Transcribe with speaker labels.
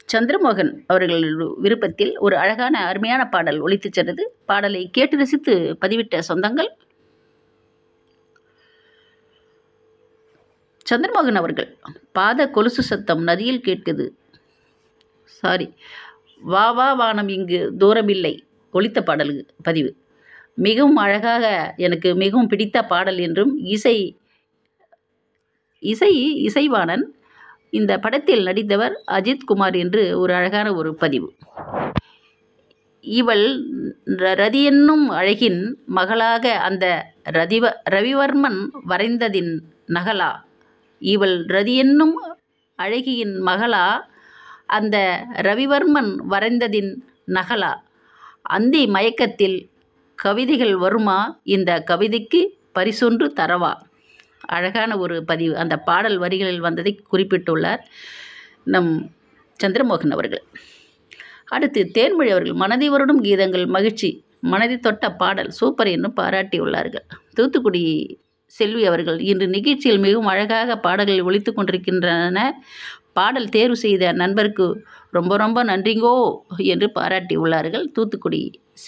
Speaker 1: சந்திரமோகன் அவர்கள் விருப்பத்தில் ஒரு அழகான அருமையான பாடல் ஒலித்துச் சென்றது பாடலை கேட்டு ரசித்து பதிவிட்ட சொந்தங்கள் சந்திரமோகன் அவர்கள் பாத கொலுசு சத்தம் நதியில் கேட்குது சாரி வா வா வானம் இங்கு தூரமில்லை ஒலித்த பாடல் பதிவு மிகவும் அழகாக எனக்கு மிகவும் பிடித்த பாடல் என்றும் இசை இசை இசைவாணன் இந்த படத்தில் நடித்தவர் அஜித் குமார் என்று ஒரு அழகான ஒரு பதிவு இவள் ர- ரதி என்னும் அழகின் மகளாக அந்த ரதிவ ரவிவர்மன் வரைந்ததின் நகலா இவள் ரதி என்னும் அழகியின் மகளா அந்த ரவிவர்மன் வரைந்ததின் நகலா அந்தி மயக்கத்தில் கவிதைகள் வருமா இந்த கவிதைக்கு பரிசொன்று தரவா அழகான ஒரு பதிவு அந்த பாடல் வரிகளில் வந்ததை குறிப்பிட்டுள்ளார் நம் சந்திரமோகன் அவர்கள் அடுத்து தேன்மொழி அவர்கள் மனதை வருடும் கீதங்கள் மகிழ்ச்சி மனதை தொட்ட பாடல் சூப்பர் என்று பாராட்டியுள்ளார்கள் தூத்துக்குடி செல்வி அவர்கள் இன்று நிகழ்ச்சியில் மிகவும் அழகாக பாடல்கள் ஒலித்து கொண்டிருக்கின்றன பாடல் தேர்வு செய்த நண்பருக்கு ரொம்ப ரொம்ப நன்றிங்கோ என்று பாராட்டியுள்ளார்கள் தூத்துக்குடி